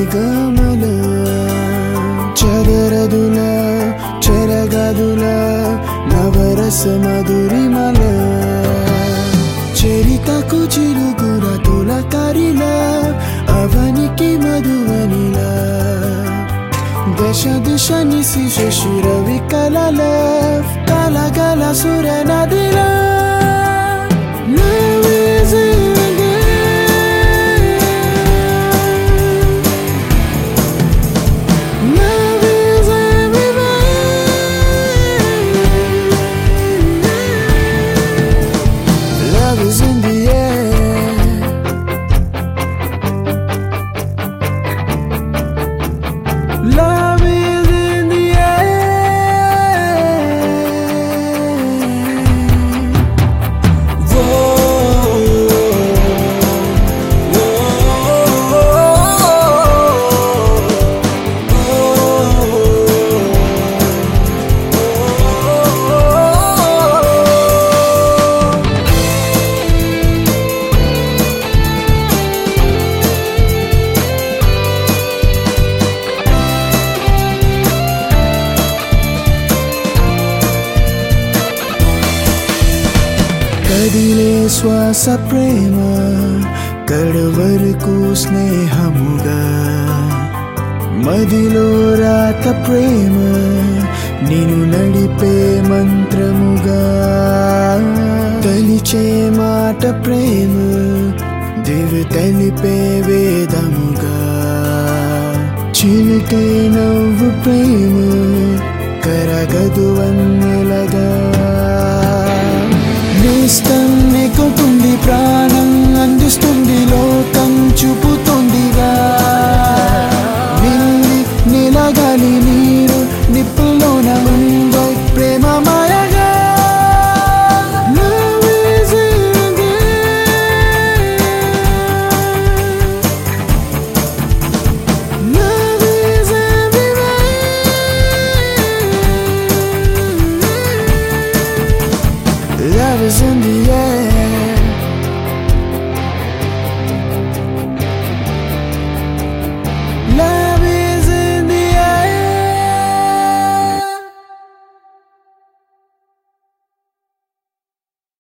సరిగమల చదరదుల చెరగదుల నవరస మధురిమల చరితకు చిరుగుర తులకరిల అవనికి మధువనిలా దశ దిశ నిశి శశిర వికలల కలగల సుర నదిల Love is in the game. Love is everywhere. Love is in the air. Love is in the air. కదిలే శ్వాస ప్రేమ కడవరకు స్నేహముగా మదిలో రాత ప్రేమ నిన్ను నడిపే మంత్రముగా తలిచే మాట ప్రేమ దివి తెలిపే వేదముగా చిలికే నవ్వు ప్రేమ కరగదు వన్నెలగా నేస్తం ఎక్కుతుంది ప్రాణం అందిస్తుంది